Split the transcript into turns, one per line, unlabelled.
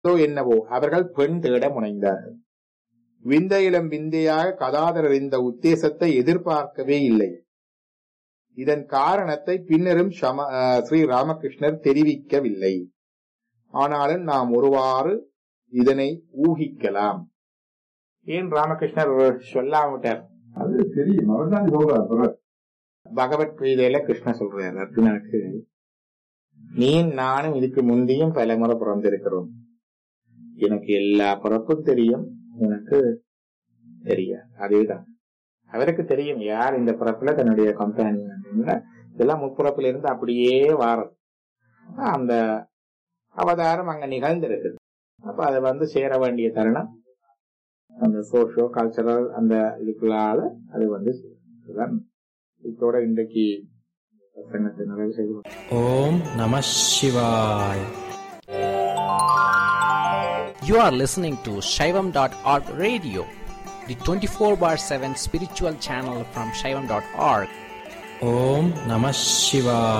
அதோ என்னவோ அவர்கள் பெண் தேட முனைந்தார்கள் விந்தையிலும் விந்தையாக கதாதரர் இந்த உத்தேசத்தை எதிர்பார்க்கவே இல்லை இதன் காரணத்தை பின்னரும் சம அஹ் ஸ்ரீ ராமகிருஷ்ணர் தெரிவிக்கவில்லை ஆனாலும் நாம் ஒருவாறு இதனை ஊகிக்கலாம் ஏன் ராமகிருஷ்ணர் சொல்லாமட்டார்
அது தெரியும் அவர் தான் சொல்றார் பிறர்.
பகவத்கீதையில கிருஷ்ண சொல்றாரு அர்ஜுனனுக்கு நீ நானும் இதுக்கு முந்தியும் பல முறை பிறந்திருக்கிறோம் எனக்கு எல்லா பிறப்பும் தெரியும் உனக்கு தெரியாது அதேதான் அவருக்கு தெரியும் யார் இந்த பிறப்புல தன்னுடைய கம்பெனி இதெல்லாம் முற்பிறப்புல இருந்து அப்படியே வாரம் அந்த அவதாரம் அங்க நிகழ்ந்திருக்குது அப்ப அது வந்து சேர வேண்டிய தருணம் அந்த சோஷியோ கல்ச்சரல் அந்த இதுக்குள்ளால அது வந்து சேரும். இதுதான் இதோட இன்றைக்கு பிரசங்கத்தை நிறைவு செய்து
Om Namah Shivaya. You are listening to Shaivam.org radio, the 24 bar 7 spiritual channel from Shaivam.org. Om Namah Shivaya.